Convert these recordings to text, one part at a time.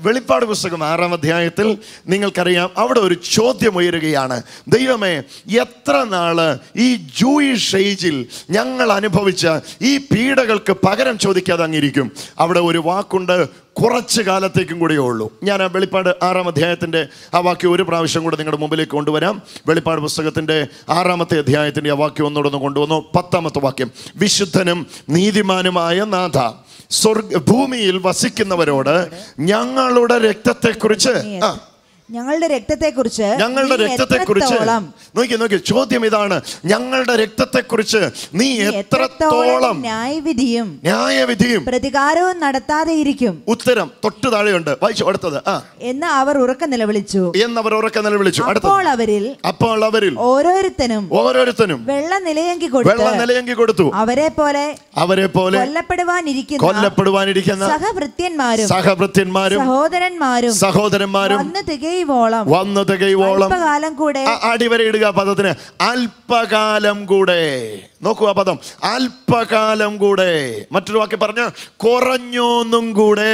വെളിപ്പാട് പുസ്തകം ആറാം അധ്യായത്തിൽ നിങ്ങൾക്കറിയാം അവിടെ ഒരു ചോദ്യം ഉയരുകയാണ് ദൈവമേ എത്ര നാള് ഈ ജൂയിഷ് ഏജിൽ ഞങ്ങൾ അനുഭവിച്ച ഈ പീഡകൾക്ക് പകരം ചോദിക്കാതെ അങ്ങിരിക്കും അവിടെ ഒരു വാക്കുണ്ട് കുറച്ച് കാലത്തേക്കും കൂടിയേ ഉള്ളൂ ഞാൻ ആ വെളിപ്പാട് ആറാം അധ്യായത്തിൻ്റെ ആ വാക്യം ഒരു പ്രാവശ്യം കൂടെ നിങ്ങളുടെ മുമ്പിലേക്ക് കൊണ്ടുവരാം വെളിപ്പാട് പുസ്തകത്തിൻ്റെ ആറാമത്തെ അധ്യായത്തിൻ്റെ ആ വാക്യം ഒന്നുകൂടെ ഒന്ന് കൊണ്ടുവന്നു പത്താമത്തെ വാക്യം വിശുദ്ധനും നീതിമാനുമായ നാഥ സ്വർഗ ഭൂമിയിൽ വസിക്കുന്നവരോട് ഞങ്ങളുടെ രക്തത്തെക്കുറിച്ച് ആ ഞങ്ങളുടെ രക്തത്തെക്കുറിച്ച് ഞങ്ങളുടെ നീ രക്തത്തെക്കുറിച്ച് എത്രത്തോളം നോക്കി നോക്കി ചോദ്യം ഇതാണ് ഞങ്ങളുടെ രക്തത്തെക്കുറിച്ച് നീ എത്രത്തോളം ന്യായവിധിയും ന്യായവിധിയും പ്രതികാരവും നടത്താതെ ഇരിക്കും ഉത്തരം തൊട്ടു താഴെയുണ്ട് വായിച്ചു അടുത്തത് ആ എന്ന് അവർ ഉറക്ക നിലവിളിച്ചു എന്നവർ ഉറക്കെ നിലവിളിച്ചു അപ്പോൾ അടുത്തത് അവരിൽ അപ്പോൾ അവരിൽ ഓരോരുത്തനും ഓരോരുത്തനും വെള്ള നിലയങ്കി വെള്ള കൊടുത്ത് നിലയങ്കി കൊടുത്തു അവരെ പോലെ അവരെ പോലെ കൊല്ലപ്പെടുവാനിരിക്കുന്ന കൊല്ലപ്പെടുവാനിരിക്കുന്ന സഹഭൃത്യന്മാരും സഹഭൃത്യന്മാരും സഹോദരന്മാരും സഹോദരന്മാരും വന്ന് തികയുവോളം വന്നു തികയുവോളം അല്പകാലം കൂടെ ആ അടിവരെ ഇടുക ആ പദത്തിന് അല്പകാലം കൂടെ നോക്കൂ ആ പദം അല്പകാലം കൂടെ മറ്റൊരു വാക്ക് പറഞ്ഞ കുറഞ്ഞോന്നും കൂടെ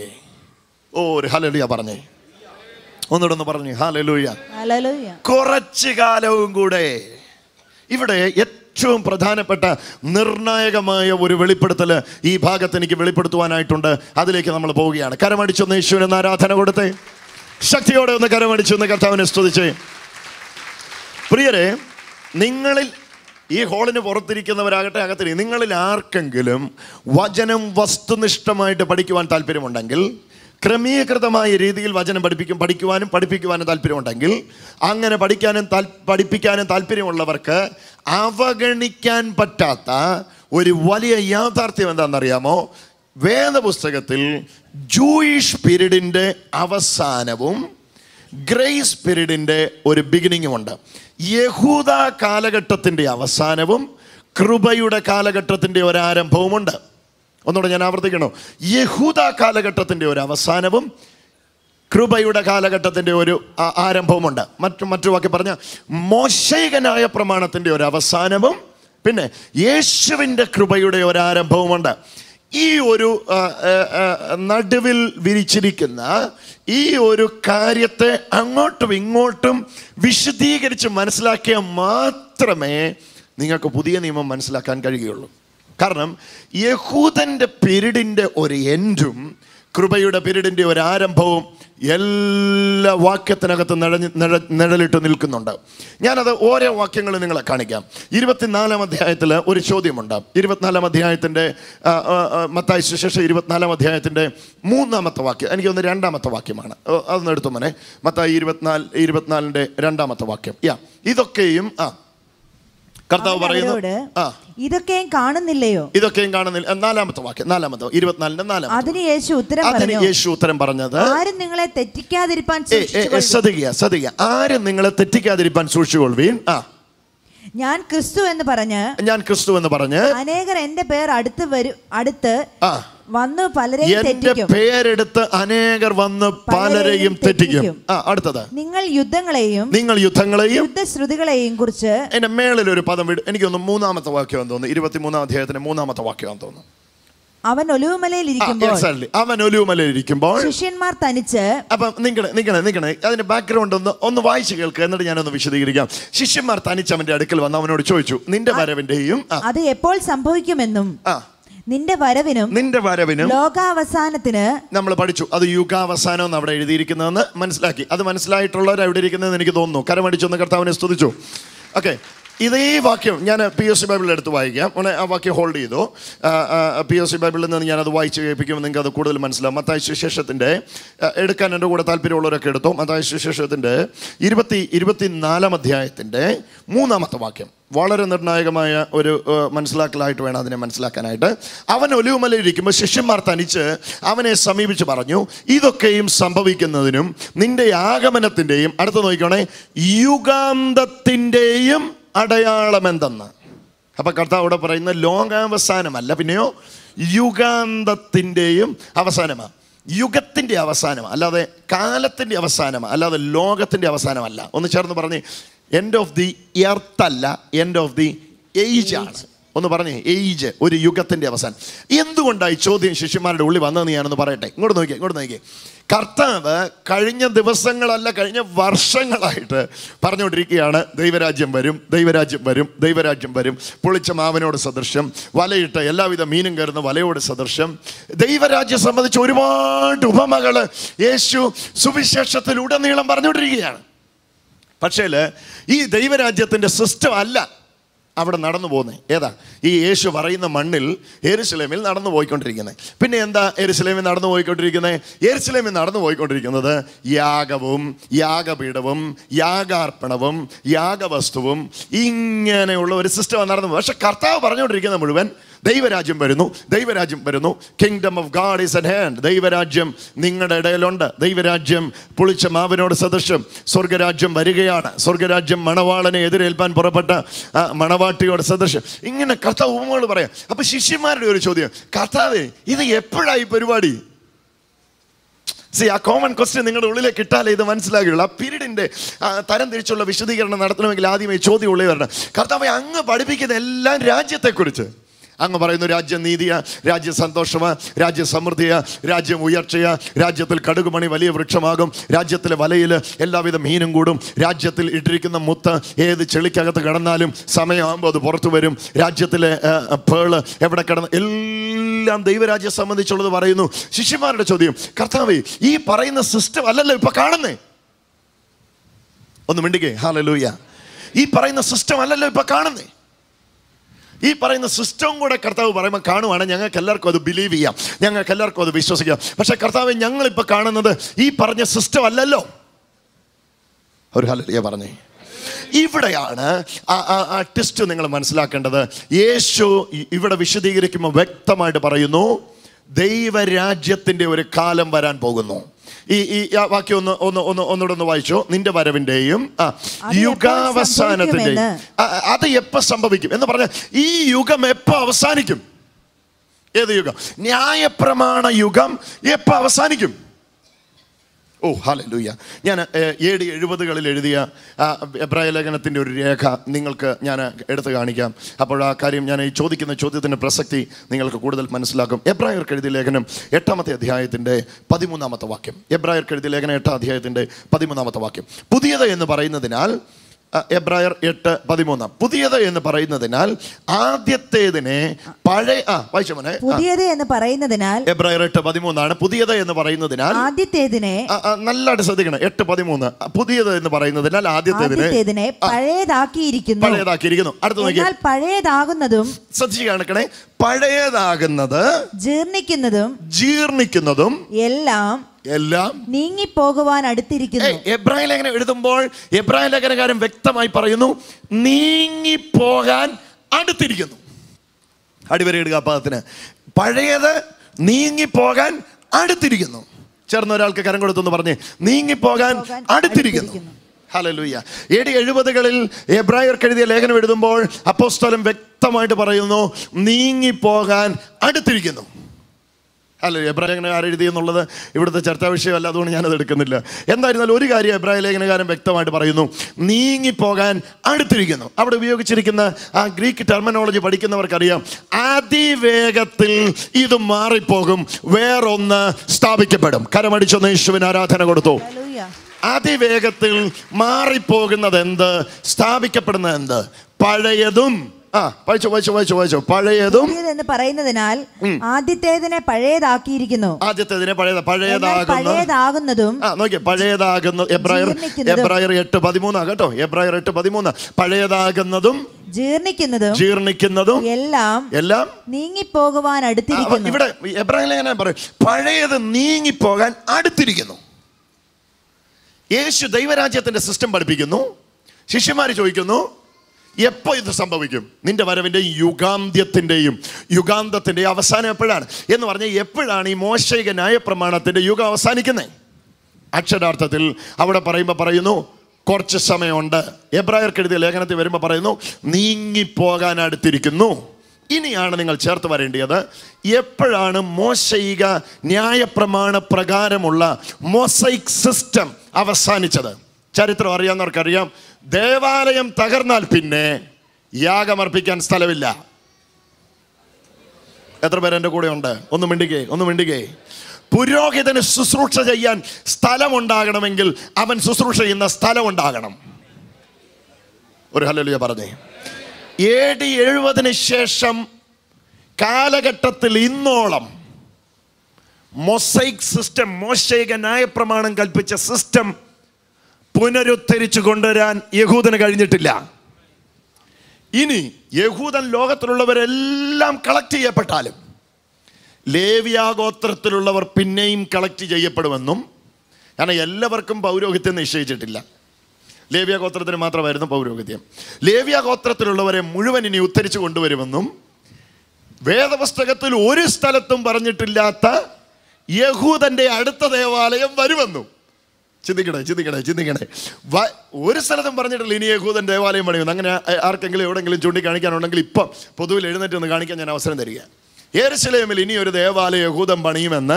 ഓ ഒരു ഹലലുയ പറഞ്ഞേ ഒന്നുകൂടെ ഒന്ന് പറഞ്ഞു ഹാലലൂയ ഹല്ലേലൂയ. കുറച്ച് കാലവും കൂടെ ഇവിടെ ഏറ്റവും പ്രധാനപ്പെട്ട നിർണായകമായ ഒരു വെളിപ്പെടുത്തൽ ഈ ഭാഗത്ത് എനിക്ക് വെളിപ്പെടുത്തുവാനായിട്ടുണ്ട് അതിലേക്ക് നമ്മൾ പോവുകയാണ് കരമടിച്ചൊന്ന് യേശുവിന് ആരാധന കൊടുത്തേ ശക്തിയോടെ ഒന്ന് കരമടിച്ചൊന്ന് കർത്താവിനെ സ്തുതിച്ചേ പ്രിയരെ നിങ്ങളിൽ ഈ ഹോളിന് പുറത്തിരിക്കുന്നവരാകട്ടെ അകത്തിരി നിങ്ങളിൽ ആർക്കെങ്കിലും വചനം വസ്തുനിഷ്ഠമായിട്ട് പഠിക്കുവാൻ താല്പര്യമുണ്ടെങ്കിൽ ക്രമീകൃതമായ രീതിയിൽ വചനം പഠിപ്പിക്കും പഠിക്കുവാനും പഠിപ്പിക്കുവാനും താല്പര്യമുണ്ടെങ്കിൽ അങ്ങനെ പഠിക്കാനും താൽ പഠിപ്പിക്കാനും താല്പര്യമുള്ളവർക്ക് അവഗണിക്കാൻ പറ്റാത്ത ഒരു വലിയ യാഥാർത്ഥ്യം എന്താണെന്നറിയാമോ വേദപുസ്തകത്തിൽ ജൂയിഷ് പീരീഡിൻ്റെ അവസാനവും ഗ്രേസ് പീരീഡിൻ്റെ ഒരു ബിഗിനിങ്ങും ഉണ്ട് യഹൂദ കാലഘട്ടത്തിൻ്റെ അവസാനവും കൃപയുടെ കാലഘട്ടത്തിൻ്റെ ഒരു ആരംഭവുമുണ്ട് ഒന്നുകൂടെ ഞാൻ ആവർത്തിക്കണോ യഹൂദ കാലഘട്ടത്തിൻ്റെ ഒരു അവസാനവും കൃപയുടെ കാലഘട്ടത്തിൻ്റെ ഒരു ആ- ആരംഭവുമുണ്ട് മറ്റു മറ്റു വാക്കി പറഞ്ഞ മോശൈകനായ പ്രമാണത്തിൻ്റെ ഒരു അവസാനവും പിന്നെ യേശുവിൻ്റെ കൃപയുടെ ഒരു ആരംഭവുമുണ്ട് ഈ ഒരു ആ, ആ, ആ, നടുവിൽ വിരിച്ചിരിക്കുന്ന ഈ ഒരു കാര്യത്തെ അങ്ങോട്ടും ഇങ്ങോട്ടും വിശദീകരിച്ച് മനസ്സിലാക്കിയാൽ മാത്രമേ നിങ്ങൾക്ക് പുതിയ നിയമം മനസ്സിലാക്കാൻ കഴിയുകയുള്ളൂ കാരണം യഹൂദൻ്റെ പീരീഡിൻ്റെ ഒരു എൻഡും കൃപയുടെ പീരീഡിൻ്റെ ഒരു ആരംഭവും എല്ലാ വാക്യത്തിനകത്ത് നിഴഞ്ഞ് നിഴ നിഴലിട്ട് നിൽക്കുന്നുണ്ട് ഞാനത് ഓരോ വാക്യങ്ങൾ നിങ്ങളെ കാണിക്കാം ഇരുപത്തിനാലാം അധ്യായത്തിൽ ഒരു ചോദ്യമുണ്ട് ഇരുപത്തിനാലാം അധ്യായത്തിൻ്റെ മത്തായി സുശേഷം ഇരുപത്തിനാലാം അധ്യായത്തിൻ്റെ മൂന്നാമത്തെ വാക്യം എനിക്ക് ഒന്ന് രണ്ടാമത്തെ വാക്യമാണ് ഓ, അതൊന്ന് എടുത്തു മോനെ മത്തായി ഇരുപത്തിനാല് ഇരുപത്തിനാലിൻ്റെ രണ്ടാമത്തെ വാക്യം യാ ഇതൊക്കെയും ആ കർത്താവ് അവൻ പറയുന്നു അവരോട് ആ ഇതൊക്കെയും കാണുന്നില്ലയോ ഇതൊക്കെയും കാണുന്നില്ല ആ, നാലാമത്തെ വാക്യം നാലാമത്തെ ഇരുപത്തിനാലിന്റെ നാലാമത്തെ അതിന് യേശു ഉത്തരം അതിന് പറഞ്ഞു യേശു ഉത്തരം പറഞ്ഞത് ആരും നിങ്ങളെ തെറ്റിക്കാതിരിപ്പാൻ ഏ, ഏ, ഏ, സൂക്ഷിച്ചുകൊള്ളുവിൻ. ശ്രദ്ധിക്കുക ശ്രദ്ധിക്കുക ആരും നിങ്ങളെ തെറ്റിക്കാതിരിപ്പാൻ സൂക്ഷിച്ചുകൊള്ളുവീൻ ആ ഞാൻ ക്രിസ്തു എന്ന് പറഞ്ഞ് ഞാൻ ക്രിസ്തു എന്ന് പറഞ്ഞ് അനേകർ എന്റെ പേർ അടുത്ത് വരും അടുത്ത് ആ വന്നു പലരെയും എന്റെ തെറ്റിക്കും പേരെടുത്ത് അനേകർ വന്ന് പലരെയും തെറ്റിക്കും ആ അടുത്തത് നിങ്ങൾ യുദ്ധങ്ങളെയും നിങ്ങൾ യുദ്ധങ്ങളെയും യുദ്ധശ്രുതികളെയും കുറിച്ച് എന്റെ മേളിൽ ഒരു പദം വിടും എനിക്കൊന്ന് മൂന്നാമത്തെ വാക്യം തോന്നുന്നു ഇരുപത്തിമൂന്നാം അധ്യായത്തിന്റെ മൂന്നാമത്തെ വാക്യം തോന്നുന്നു അവൻ ഒലിവുമലയിൽ ആ, ഇരിക്കുമ്പോൾ exactly. അവൻ ഒലിവുമലയിൽ ഇരിക്കുമ്പോൾ ശിഷ്യന്മാർ തനിച്ച് അപ്പം നിങ്ങളെ നിങ്ങളെ നിങ്ങളെ അതിന്റെ ബാക്ക്ഗ്രൗണ്ട് ഒന്ന് ഒന്ന് വായിച്ച് കേൾക്കുക എന്നിട്ട് ഞാനൊന്ന് വിശദീകരിക്കാം ശിഷ്യന്മാർ തനിച്ച് അവന്റെ അടുക്കൽ വന്ന് അവനോട് ചോദിച്ചു നിന്റെ വരവിന്റെയും ആ, അത് എപ്പോൾ സംഭവിക്കുമെന്നും ആ നിന്റെ വരവിനും നിന്റെ വരവിനും ലോകാവസാനത്തിന് നമ്മൾ പഠിച്ചു അത് യുഗാവസാനം എന്ന് അവിടെ എഴുതിയിരിക്കുന്നതെന്ന് മനസ്സിലാക്കി അത് മനസ്സിലായിട്ടുള്ളവർ അവിടെ ഇരിക്കുന്നതെന്ന് എനിക്ക് തോന്നുന്നു കരമടിച്ചൊന്ന് കർത്താവിനെ സ്തുതിച്ചു ഓക്കെ ഇതേ വാക്യം ഞാൻ പി എസ് സി ബൈബിളിൽ എടുത്ത് വായിക്കാം ഉടനെ ആ വാക്യം ഹോൾഡ് ചെയ്തു പി എസ് സി ബൈബിളിൽ നിന്ന് ഞാനത് വായിച്ച് കേൾപ്പിക്കുമ്പോൾ നിങ്ങൾക്ക് അത് കൂടുതൽ മനസ്സിലാവും മത്തായ സുശേഷത്തിൻ്റെ എടുക്കാൻ എൻ്റെ കൂടെ താല്പര്യമുള്ളവരൊക്കെ എടുത്തു മത്തായ സുശേഷത്തിൻ്റെ ഇരുപത്തി ഇരുപത്തിനാലാം അധ്യായത്തിൻ്റെ മൂന്നാമത്തെ വാക്യം വളരെ നിർണായകമായ ഒരു ഏഹ്, മനസ്സിലാക്കലായിട്ട് വേണം അതിനെ മനസ്സിലാക്കാനായിട്ട് അവൻ ഒലിവുമലയിൽ ഇരിക്കുമ്പോൾ ശിഷ്യന്മാർ തനിച്ച് അവനെ സമീപിച്ച് പറഞ്ഞു ഇതൊക്കെയും സംഭവിക്കുന്നതിനും നിന്റെ ആഗമനത്തിൻ്റെയും അടുത്ത് നോക്കിക്കോണേ യുഗാന്തത്തിൻ്റെയും അടയാളം എന്തെന്ന് അപ്പൊ കർത്താവ് ഇവിടെ പറയുന്ന ലോകാവസാനമല്ല പിന്നെയോ യുഗാന്തത്തിൻ്റെയും അവസാനമാണ് യുഗത്തിൻ്റെ അവസാനം അല്ലാതെ കാലത്തിൻ്റെ അവസാനം അല്ലാതെ ലോകത്തിൻ്റെ അവസാനമല്ല ഒന്ന് ചേർന്ന് പറഞ്ഞ് എൻഡ് ഓഫ് ദി എർത്ത് അല്ല എൻഡ് ഓഫ് ദി ഏജ് ആണ് ഒന്ന് പറഞ്ഞേ ഏജ് ഒരു യുഗത്തിന്റെ അവസാനം എന്തുകൊണ്ടായി ചോദ്യം ശിഷ്യന്മാരുടെ ഉള്ളിൽ വന്നതെന്ന് ഞാനൊന്ന് പറയട്ടെ ഇങ്ങോട്ട് നോക്കിയേ ഇങ്ങോട്ട് നോക്കിയേ കർത്താവ് കഴിഞ്ഞ ദിവസങ്ങളല്ല കഴിഞ്ഞ വർഷങ്ങളായിട്ട് പറഞ്ഞുകൊണ്ടിരിക്കുകയാണ് ദൈവരാജ്യം വരും ദൈവരാജ്യം വരും ദൈവരാജ്യം വരും പൊളിച്ച മാവനോട് സദൃശ്യം വലയിട്ട് എല്ലാവിധ മീനും കയറുന്ന വലയോട് സദൃശ്യം ദൈവരാജ്യം സംബന്ധിച്ച് ഒരുപാട് ഉപമകൾ യേശു സുവിശേഷത്തിൽ ഉടനീളം പറഞ്ഞുകൊണ്ടിരിക്കുകയാണ് പക്ഷേ ഈ ദൈവരാജ്യത്തിൻ്റെ സിസ്റ്റം അല്ല അവിടെ നടന്നു പോകുന്നത് ഏതാ ഈ യേശു പറയുന്ന മണ്ണിൽ എരുസലേമിൽ നടന്നു പോയിക്കൊണ്ടിരിക്കുന്നത് പിന്നെ എന്താ എരുസലേമിൽ നടന്നു പോയിക്കൊണ്ടിരിക്കുന്നത് എരുസലേമിൽ നടന്നു പോയിക്കൊണ്ടിരിക്കുന്നത് യാഗവും യാഗപീഠവും യാഗാർപ്പണവും യാഗവസ്തുവും ഇങ്ങനെയുള്ള ഒരു സിസ്റ്റമാണ് നടന്നു പോകുന്നത്. പക്ഷെ കർത്താവ് പറഞ്ഞുകൊണ്ടിരിക്കുന്നത് മുഴുവൻ ദൈവരാജ്യം വരുന്നു ദൈവരാജ്യം വരുന്നു kingdom of God is at hand ദൈവരാജ്യം നിങ്ങളുടെ ഇടയിലുണ്ട് ദൈവരാജ്യം പുളിച്ച മാവിനോട് സദൃശ്യം സ്വർഗരാജ്യം വരികയാണ് സ്വർഗരാജ്യം മണവാളനെ എതിരേൽപ്പാൻ പുറപ്പെട്ട ആ, മണവാട്ടിയോട് സദൃശ്യം ഇങ്ങനെ കർത്താവ് ഉപമകൾ പറയാം അപ്പൊ ശിഷ്യന്മാരുടെ ഒരു ചോദ്യം കർത്താവേ ഇത് എപ്പോഴായി പരിപാടി സി ആ കോമൺ ക്വസ്റ്റ്യൻ നിങ്ങളുടെ ഉള്ളിലേക്ക് ഇട്ടാലേ ഇത് മനസ്സിലാകുകയുള്ളൂ ആ പീരീഡിന്റെ തരം തിരിച്ചുള്ള വിശദീകരണം നടത്തണമെങ്കിൽ ആദ്യമേ ചോദ്യം ഉള്ളിൽ വരണം കർത്താവെ അങ്ങ് പഠിപ്പിക്കുന്ന എല്ലാം രാജ്യത്തെക്കുറിച്ച് അങ്ങ് പറയുന്നു രാജ്യം നീതിയാ രാജ്യം സന്തോഷമാ രാജ്യം സമൃദ്ധിയാ രാജ്യം ഉയർച്ചയാ രാജ്യത്തിൽ കടുകുമണി വലിയ വൃക്ഷമാകും രാജ്യത്തിലെ വലയിൽ എല്ലാവിധ മീനും കൂടും രാജ്യത്തിൽ ഇട്ടിരിക്കുന്ന മുത്ത് ഏത് ചെളിക്കകത്ത് കിടന്നാലും സമയമാകുമ്പോൾ അത് പുറത്തു വരും രാജ്യത്തിലെ ആ, പേള് എവിടെ കിടന്ന് എല്ലാം ദൈവരാജ്യം സംബന്ധിച്ചുള്ളത് പറയുന്നു ശിഷ്യന്മാരുടെ ചോദ്യം കർത്താവേ ഈ പറയുന്ന സിസ്റ്റം അല്ലല്ലോ ഇപ്പൊ കാണുന്നേ ഒന്ന് മിണ്ടിക്കേ ഹാലലൂയ ഈ പറയുന്ന സിസ്റ്റം അല്ലല്ലോ ഇപ്പൊ കാണുന്നേ ഈ പറയുന്ന സിസ്റ്റം കൂടെ കർത്താവ് പറയുമ്പോൾ കാണുവാണ് ഞങ്ങൾക്ക് എല്ലാവർക്കും അത് ബിലീവ് ചെയ്യാം ഞങ്ങൾക്ക് എല്ലാവർക്കും അത് വിശ്വസിക്കാം പക്ഷെ കർത്താവ് ഞങ്ങളിപ്പോൾ കാണുന്നത് ഈ പറഞ്ഞ സിസ്റ്റം അല്ലല്ലോ ഒരു ഹലിയ പറഞ്ഞേ ഇവിടെയാണ് ആ- ആ- ആ ടെസ്റ്റ് നിങ്ങൾ മനസ്സിലാക്കേണ്ടത് യേശു ഇ- ഇവിടെ വിശദീകരിക്കുമ്പോൾ വ്യക്തമായിട്ട് പറയുന്നു ദൈവരാജ്യത്തിന്റെ ഒരു കാലം വരാൻ പോകുന്നു ഈ ഈ ആ വാക്യം ഒന്ന് ഒന്ന് ഒന്ന് ഒന്നുകൂടെ ഒന്ന് വായിച്ചോ നിന്റെ വരവിന്റെയും ആ എപ്പോൾ യുഗാവസാനത്തിന്റെയും സംഭവിക്കുമെന്ന് ആ, ആ, അത് എപ്പോ സംഭവിക്കും എന്ന് പറഞ്ഞാൽ ഈ യുഗം എപ്പോ അവസാനിക്കും ഏത് യുഗം ന്യായപ്രമാണ യുഗം എപ്പോ അവസാനിക്കും ഓ ഹാലൂയ ഞാൻ എ ഡി എഴുപതുകളിൽ എഴുതിയ ആ, എബ്രായ ലേഖനത്തിൻ്റെ ഒരു രേഖ നിങ്ങൾക്ക് ഞാൻ എടുത്തു കാണിക്കാം അപ്പോൾ ആ കാര്യം ഞാൻ ഈ ചോദിക്കുന്ന ചോദ്യത്തിൻ്റെ പ്രസക്തി നിങ്ങൾക്ക് കൂടുതൽ മനസ്സിലാക്കും എബ്രായർക്ക് എഴുതിയ ലേഖനം എട്ടാമത്തെ അധ്യായത്തിൻ്റെ പതിമൂന്നാമത്തെ വാക്യം എബ്രായർക്ക് എഴുതിയ ലേഖനം എട്ടാം അധ്യായത്തിൻ്റെ പതിമൂന്നാമത്തെ വാക്യം പുതിയത് എന്ന് പറയുന്നതിനാൽ ആ, എബ്രായർ എട്ട് പതിമൂന്ന് പുതിയത് എന്ന് പറയുന്നതിനാൽ ആദ്യത്തേതിനെ പഴയ ആ വായിച്ചോ മോനെ ആ, പുതിയത് എന്ന് പറയുന്നതിനാൽ എബ്രായർ എട്ട് പതിമൂന്നാണ് പുതിയത് എന്ന് പറയുന്നതിനാൽ ആദ്യത്തേതിനെ ആ, ആ, നല്ലതായിട്ട് ശ്രദ്ധിക്കണം എട്ട് പതിമൂന്ന് പുതിയത് എന്ന് പറയുന്നതിനാൽ ആദ്യത്തേതിന് ആദ്യത്തേതിനെ പഴയതാക്കിയിരിക്കുന്നു പഴയതാക്കിയിരിക്കുന്നു അടുത്ത് നോക്കി എന്നാൽ പഴയതാകുന്നതും ശ്രദ്ധിച്ച് കാണിക്കണേ പഴയതാകുന്നത് ജീർണിക്കുന്നതും ജീർണിക്കുന്നതും എല്ലാം എല്ലാം നീങ്ങിപ്പോകുവാൻ അടുത്തിരിക്കുന്നു ഏയ്, എബ്രാഹിം ലേഖനം എഴുതുമ്പോൾ എബ്രാഹിം ലേഖനകാരൻ വ്യക്തമായി പറയുന്നു നീങ്ങിപ്പോകാൻ അടുത്തിരിക്കുന്നു അടിവരയിടുക പാദത്തിന് പഴയത് നീങ്ങിപ്പോകാൻ അടുത്തിരിക്കുന്നു ചേർന്ന ഒരാൾക്ക് കരം കൊടുത്തെന്ന് പറഞ്ഞ് നീങ്ങിപ്പോകാൻ പോകാൻ അടുത്തിരിക്കുന്നു അടുത്തിരിക്കുന്നു. ഹലലൂയ എ ഡി എഴുപതുകളിൽ എബ്രായർക്ക് എഴുതിയ ലേഖനം എഴുതുമ്പോൾ അപ്പോസ്തലം വ്യക്തമായിട്ട് പറയുന്നു നീങ്ങിപ്പോകാൻ അടുത്തിരിക്കുന്നു അല്ല എബ്രായ ലേഖനകാരൻ എഴുതി എന്നുള്ളത് ഇവിടുത്തെ ചർച്ചാ വിഷയമല്ല അതുകൊണ്ട് ഞാനത് എടുക്കുന്നില്ല എന്തായിരുന്നാലും ഒരു കാര്യം എബ്രായ ലേഖനകാരൻ വ്യക്തമായിട്ട് പറയുന്നു നീങ്ങിപ്പോകാൻ അടുത്തിരിക്കുന്നു അവിടെ ഉപയോഗിച്ചിരിക്കുന്ന ആ ഗ്രീക്ക് ടെർമിനോളജി പഠിക്കുന്നവർക്കറിയാം അതിവേഗത്തിൽ ഇത് മാറിപ്പോകും വേറൊന്ന് സ്ഥാപിക്കപ്പെടും കരമടിച്ചൊന്ന് യേശുവിന് ആരാധന കൊടുത്തു ഹല്ലേലൂയ. അതിവേഗത്തിൽ മാറിപ്പോകുന്നത് എന്ത് സ്ഥാപിക്കപ്പെടുന്നത് എന്ത് പഴയതും ആ വായിച്ചോ വായിച്ചോ വായിച്ചോ വായിച്ചോ പഴയതും പുതിയത് എന്ന് പറയുന്നതിനാൽ ആദ്യത്തേതിനെ പഴയതാക്കിയിരിക്കുന്നു ആദ്യത്തേതിനെ പഴയത് എന്നാൽ പഴയതാകുന്ന പഴയതാകുന്നതും ആ നോക്കിയേ പഴയതാകുന്ന എബ്രായർ ജീർണിക്കുന്നതും. എബ്രായർ എട്ട് പതിമൂന്നാ കേട്ടോ എബ്രായർ എട്ട് പതിമൂന്ന് പഴയതാകുന്നതും ജീർണിക്കുന്നതും ജീർണിക്കുന്നതും എല്ലാം എല്ലാം നീങ്ങിപ്പോകുവാൻ ആ, അടുത്തിരിക്കുന്നു ഇവിടെ എബ്രാഹിം ലേഖനം പറയും പഴയത് നീങ്ങിപ്പോകാൻ അടുത്തിരിക്കുന്നു യേശു ദൈവരാജ്യത്തിന്റെ സിസ്റ്റം പഠിപ്പിക്കുന്നു ശിഷ്യന്മാർ ചോദിക്കുന്നു എപ്പോ ഇത് സംഭവിക്കും നിന്റെ വരവിൻ്റെയും യുഗാന്ത്യത്തിൻ്റെയും യുഗാന്തത്തിൻ്റെയും അവസാനം എപ്പോഴാണ് എന്ന് പറഞ്ഞാൽ എപ്പോഴാണ് ഈ മോശയിക ന്യായപ്രമാണത്തിൻ്റെ യുഗം അവസാനിക്കുന്നത് അക്ഷരാർത്ഥത്തിൽ അവിടെ പറയുമ്പോൾ പറയുന്നു കുറച്ച് സമയമുണ്ട് എബ്രായർക്ക് എഴുതിയ ലേഖനത്തിൽ വരുമ്പോൾ പറയുന്നു നീങ്ങിപ്പോകാൻ അടുത്തിരിക്കുന്നു ഇനിയാണ് നിങ്ങൾ ചേർത്ത് വരേണ്ടത് എപ്പോഴാണ് മോശയിക ന്യായപ്രമാണ പ്രകാരമുള്ള മൊസൈക് സിസ്റ്റം അവസാനിച്ചത് ചരിത്രം അറിയാവുന്നവർക്കറിയാം ദേവാലയം തകർന്നാൽ പിന്നെ യാഗമർപ്പിക്കാൻ സ്ഥലമില്ല എത്ര പേര് എൻ്റെ കൂടെ ഉണ്ട് ഒന്ന് മിണ്ടിക്കേ ഒന്ന് മിണ്ടിക്കേ പുരോഹിതന് ശുശ്രൂഷ ചെയ്യാൻ സ്ഥലമുണ്ടാകണമെങ്കിൽ അവൻ ശുശ്രൂഷ ചെയ്യുന്ന സ്ഥലമുണ്ടാകണം ഒരു ഹല്ലേലൂയ പറഞ്ഞേ എ ഡി എഴുപതിന് ശേഷം കാലഘട്ടത്തിൽ ഇന്നോളം മൊസൈക് സിസ്റ്റം മോശൈക ന്യായപ്രമാണം കൽപ്പിച്ച സിസ്റ്റം പുനരുദ്ധരിച്ചു കൊണ്ടുവരാൻ യഹൂദന് കഴിഞ്ഞിട്ടില്ല ഇനി യഹൂദൻ ലോകത്തിലുള്ളവരെല്ലാം കളക്ട് ചെയ്യപ്പെട്ടാലും ലേവ്യാഗോത്രത്തിലുള്ളവർ പിന്നെയും കളക്ട് ചെയ്യപ്പെടുമെന്നും കാരണം എല്ലാവർക്കും പൗരോഹിത്യം നിശ്ചയിച്ചിട്ടില്ല ലേവ്യാഗോത്രത്തിന് മാത്രമായിരുന്നു പൗരോഹിത്യം ലേവ്യാഗോത്രത്തിലുള്ളവരെ മുഴുവൻ ഇനി ഉദ്ധരിച്ചു കൊണ്ടുവരുമെന്നും വേദപുസ്തകത്തിൽ ഒരു സ്ഥലത്തും പറഞ്ഞിട്ടില്ലാത്ത യഹൂദന്റെ അടുത്ത ദേവാലയം വരുമെന്നും ചിന്തിക്കണേ ചിന്തിക്കണേ ചിന്തിക്കണേ വ- ഒരു സ്ഥലത്തും പറഞ്ഞിട്ടില്ല ഇനി യഹൂദൻ ദേവാലയം പണിയുന്നു അങ്ങനെ ആ- ആർക്കെങ്കിലും എവിടെയെങ്കിലും ചൂണ്ടിക്കാണിക്കാനുണ്ടെങ്കിൽ ഇപ്പം പൊതുവിൽ എഴുന്നേറ്റ് ഒന്ന് കാണിക്കാൻ ഞാൻ അവസരം തരിക ഏറുശലേമിൽ ഇനി ഒരു ദേവാലയ യഹൂദൻ പണിയുമെന്ന്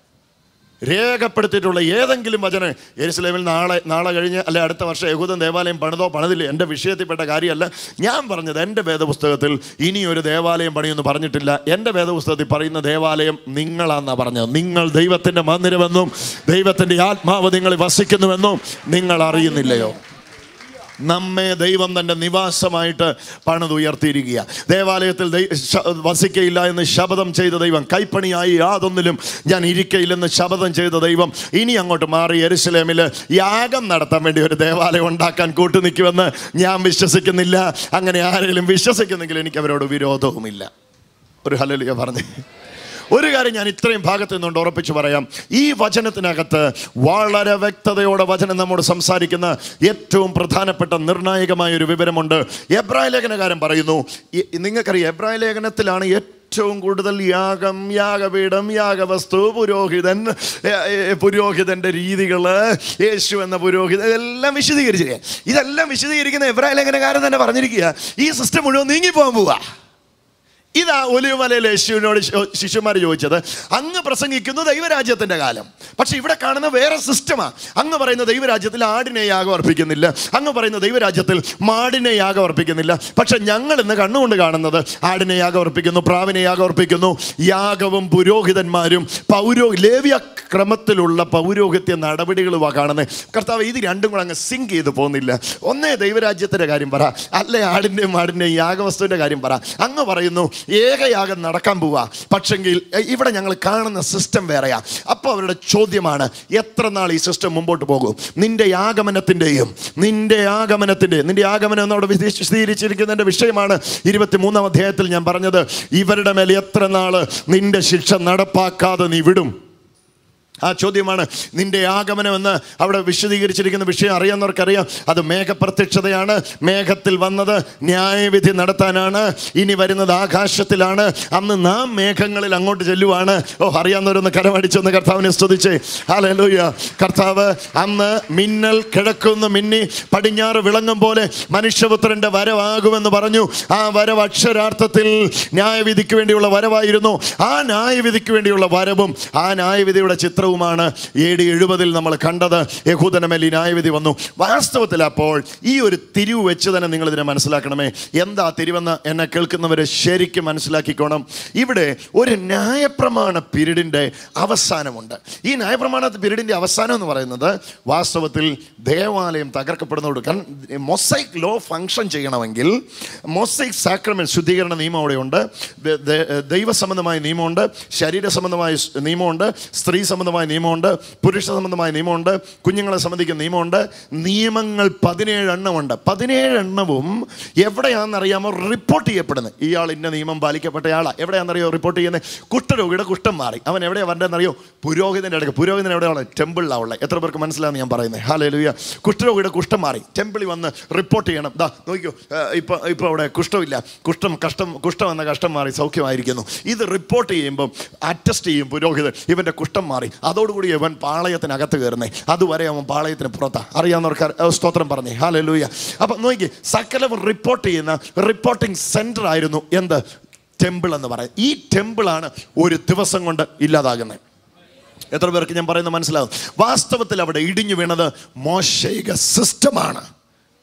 രേഖപ്പെടുത്തിയിട്ടുള്ള ഏതെങ്കിലും വചനം യെരുസലേമിൽ നാളെ നാളെ കഴിഞ്ഞ് അല്ലെ അടുത്ത വർഷം യഹൂദൻ ദേവാലയം പണിതോ പണിതില്ല എൻ്റെ വിഷയത്തിൽപ്പെട്ട കാര്യമല്ല ഞാൻ പറഞ്ഞത് എൻ്റെ വേദപുസ്തകത്തിൽ ഇനി ഒരു ദേവാലയം പണിയൊന്നും പറഞ്ഞിട്ടില്ല എൻ്റെ വേദപുസ്തകത്തിൽ പറയുന്ന ദേവാലയം നിങ്ങളാന്നാണ് പറഞ്ഞത് നിങ്ങൾ ദൈവത്തിൻ്റെ മന്ദിരമെന്നും ദൈവത്തിൻ്റെ ആത്മാവ് നിങ്ങളിൽ വസിക്കുന്നുവെന്നും നിങ്ങൾ അറിയുന്നില്ലയോ നമ്മെ ദൈവം തൻ്റെ നിവാസമായിട്ട് പണിതുയർത്തിയിരിക്കുക ദേവാലയത്തിൽ ദൈ- ശ- വസിക്കയില്ല എന്ന് ശപഥം ചെയ്ത ദൈവം കൈപ്പണിയായി യാതൊന്നിലും ഞാൻ ഇരിക്കയില്ലെന്ന് ശപഥം ചെയ്ത ദൈവം ഇനി അങ്ങോട്ട് മാറി എരുസലേമിൽ യാഗം നടത്താൻ വേണ്ടി ഒരു ദേവാലയം ഉണ്ടാക്കാൻ കൂട്ടു നിൽക്കുമെന്ന് ഞാൻ വിശ്വസിക്കുന്നില്ല അങ്ങനെ ആരെങ്കിലും വിശ്വസിക്കുന്നെങ്കിൽ എനിക്ക് അവരോട് വിരോധവുമില്ല ഒരു ഹല്ലേലൂയ പറഞ്ഞേ ഒരു കാര്യം ഞാൻ ഇത്രയും ഭാഗത്ത് നിന്നുകൊണ്ട് ഉറപ്പിച്ചു പറയാം ഈ വചനത്തിനകത്ത് വളരെ വ്യക്തതയോടെ വചനം നമ്മോട് സംസാരിക്കുന്ന ഏറ്റവും പ്രധാനപ്പെട്ട നിർണായകമായ ഒരു വിവരമുണ്ട് എബ്രായ ലേഖനകാരൻ പറയുന്നു ഈ- നിങ്ങൾക്കറിയാം എബ്രായ ലേഖനത്തിലാണ് ഏറ്റവും കൂടുതൽ യാഗം യാഗപീഠം യാഗവസ്തു പുരോഹിതൻ ഏ, ഏ, പുരോഹിതന്റെ രീതികൾ യേശു എന്ന പുരോഹിതൻ ഇതെല്ലാം വിശദീകരിച്ചിരിക്കുക ഇതെല്ലാം വിശദീകരിക്കുന്ന എബ്രായ ലേഖനകാരൻ തന്നെ പറഞ്ഞിരിക്കുക ഈ സിസ്റ്റം മുഴുവൻ നീങ്ങിപ്പോകാൻ പോവാ ഇതാ ഒലിവുമലയിൽ യേശുവിനോട് ശിശുമാർ ചോദിച്ചത് അങ്ങ് പ്രസംഗിക്കുന്നു ദൈവരാജ്യത്തിന്റെ കാലം പക്ഷെ ഇവിടെ കാണുന്ന വേറെ സിസ്റ്റമാ അങ്ങ് പറയുന്ന ദൈവരാജ്യത്തിൽ ആടിനെ യാഗം അർപ്പിക്കുന്നില്ല അങ്ങ് പറയുന്ന ദൈവരാജ്യത്തിൽ മാടിനെ യാഗം അർപ്പിക്കുന്നില്ല പക്ഷെ ഞങ്ങൾ ഇന്ന് കണ്ണുകൊണ്ട് കാണുന്നത് ആടിനെ യാഗം അർപ്പിക്കുന്നു പ്രാവിനെ യാഗം അർപ്പിക്കുന്നു യാഗവും പുരോഹിതന്മാരും പൗരോ ലേവ്യ ക്രമത്തിലുള്ള പൗരോഹിത്യ നടപടികളുമാണ് കാണുന്നത് കർത്താവ് ഇത് രണ്ടും കൂടെ അങ്ങ് സിങ്ക് ചെയ്ത് പോകുന്നില്ല ഒന്നേ ദൈവരാജ്യത്തിന്റെ കാര്യം പറ അല്ലെ ആടിന്റെയും മാടിന്റെയും യാഗവസ്തുവിന്റെ കാര്യം പറ അങ്ങ് പറയുന്നു ഏകയാഗം നടക്കാൻ പോവാ പക്ഷെങ്കിൽ എ, ഇവിടെ ഞങ്ങൾ കാണുന്ന സിസ്റ്റം വേറെയാ അപ്പോൾ അവരുടെ ചോദ്യമാണ് എത്ര നാൾ ഈ സിസ്റ്റം മുമ്പോട്ട് പോകും നിന്റെ ആഗമനത്തിന്റെയും നിന്റെ ആഗമനത്തിന്റെ നിന്റെ ആഗമനം എന്നവിടെ വിശദീകരിച്ചിരിക്കുന്നതിന്റെ വിഷയമാണ് ഇരുപത്തി മൂന്നാം അധ്യായത്തിൽ ഞാൻ പറഞ്ഞത് ഇവരുടെ മേൽ എത്ര നാള് നിന്റെ ശിക്ഷ നടപ്പാക്കാതെ നീ വിടും ആ ചോദ്യമാണ് നിന്റെ ആഗമനം എന്ന് അവിടെ വിശദീകരിച്ചിരിക്കുന്ന വിഷയം അറിയാവുന്നവർക്കറിയാം അത് മേഘപ്രത്യക്ഷതയാണ് മേഘത്തിൽ വന്നത് ന്യായവിധി നടത്താനാണ് ഇനി വരുന്നത് ആകാശത്തിലാണ് അന്ന് നാം മേഘങ്ങളിൽ അങ്ങോട്ട് ചെല്ലുവാണ് ഓ അറിയാവുന്നവരൊന്ന് കരമടിച്ചൊന്ന് കർത്താവിനെ സ്തുതിച്ചേ ഹാലൂയ കർത്താവ് അന്ന് മിന്നൽ കിഴക്കുന്ന് മിന്നി പടിഞ്ഞാറ് വിളങ്ങും പോലെ മനുഷ്യപുത്രന്റെ വരവാകുമെന്ന് പറഞ്ഞു ആ വരവ് അക്ഷരാർത്ഥത്തിൽ ന്യായവിധിക്ക് വേണ്ടിയുള്ള വരവായിരുന്നു ആ ന്യായവിധിക്ക് വേണ്ടിയുള്ള വരവും ആ ന്യായവിധിയുടെ ചിത്രവുമാണ് എ ഡി എഴുപതിൽ നമ്മൾ കണ്ടത് യഹൂദന മേൽ ഈ ന്യായവിധി വന്നു വാസ്തവത്തിൽ അപ്പോൾ ഈ ഒരു തിരിവ് വെച്ച് തന്നെ നിങ്ങൾ ഇതിനെ മനസ്സിലാക്കണമേ എന്താ തിരിവെന്ന് എന്നെ കേൾക്കുന്നവരെ ശരിക്കും മനസ്സിലാക്കിക്കോണം ഇവിടെ ഒരു ന്യായപ്രമാണ പീരീഡിൻ്റെ അവസാനമുണ്ട് ഈ ന്യായപ്രമാണ പീരീഡിൻ്റെ അവസാനം എന്ന് പറയുന്നത് വാസ്തവത്തിൽ ദേവാലയം തകർക്കപ്പെടുന്നതോട് കാരണം മൊസൈക് ലോ ഫങ്ഷൻ ചെയ്യണമെങ്കിൽ മൊസൈക് സാക്രമെന്റ് ശുദ്ധീകരണ നിയമം അവിടെയുണ്ട് ദ- ദ- ദൈവസംബന്ധമായ നിയമമുണ്ട് ശരീര സംബന്ധമായ സ് നിയമമുണ്ട് സ്ത്രീ സംബന്ധമായ നിയമമുണ്ട് പുരുഷ സംബന്ധമായ നിയമമുണ്ട് കുഞ്ഞുങ്ങളെ സംബന്ധിക്കുന്ന നിയമമുണ്ട് നിയമങ്ങൾ പതിനേഴ് എണ്ണമുണ്ട് പതിനേഴ് എണ്ണവും എവിടെയാണെന്നറിയാമോ റിപ്പോർട്ട് ചെയ്യപ്പെടുന്നത് ഇയാൾ ഇന്ന നിയമം പാലിക്കപ്പെട്ടയാളാ എവിടെയാണെന്നറിയോ റിപ്പോർട്ട് ചെയ്യുന്നത് കുഷ്ഠരോഗിയുടെ കുഷ്ഠം മാറി അവൻ എവിടെയാണ് വരേണ്ടതെന്നറിയോ പുരോഹിതൻ്റെ അടുക്ക് പുരോഹിതൻ എവിടെയാണ് ടെമ്പിളിലാണ് ഉള്ളത് എത്ര പേർക്ക് മനസ്സിലാന്ന് ഞാൻ പറയുന്നത് ഹാലേ ലൂയ കുഷ്ഠരോഗിയുടെ കുഷ്ഠം മാറി ടെമ്പിളിൽ വന്ന് റിപ്പോർട്ട് ചെയ്യണം ദാ നോക്കിയോ ഇപ്പോൾ ഇപ്പോൾ അവിടെ കുഷ്ഠമില്ല കുഷ്ഠം കഷ്ടം കുഷ്ഠം എന്ന കഷ്ടം മാറി സൗഖ്യമായിരിക്കുന്നു ഇത് റിപ്പോർട്ട് ചെയ്യുമ്പം അറ്റസ്റ്റ് ചെയ്യും പുരോഹിതൻ ഇവൻ്റെ കുഷ്ഠം മാറി അതോടുകൂടി ഇവൻ പാളയത്തിനകത്ത് കയറുന്നേ അതുവരെ അവൻ പാളയത്തിന് പുറത്താ അറിയാവുന്നവർക്ക് അറി- ഏ, സ്തോത്രം പറഞ്ഞേ ഹാലേ ലൂയ അപ്പം നോക്കി സകലവും റിപ്പോർട്ട് ചെയ്യുന്ന റിപ്പോർട്ടിംഗ് സെൻറ്റർ ആയിരുന്നു എന്ത് ടെമ്പിൾ എന്ന് പറയും ഈ ടെമ്പിളാണ് ഒരു ദിവസം കൊണ്ട് ഇല്ലാതാകുന്നത് എത്ര പേർക്ക് ഞാൻ പറയുന്നത് മനസ്സിലാകും വാസ്തവത്തിൽ അവിടെ ഇടിഞ്ഞു വീണത് മോശൈക സിസ്റ്റമാണ്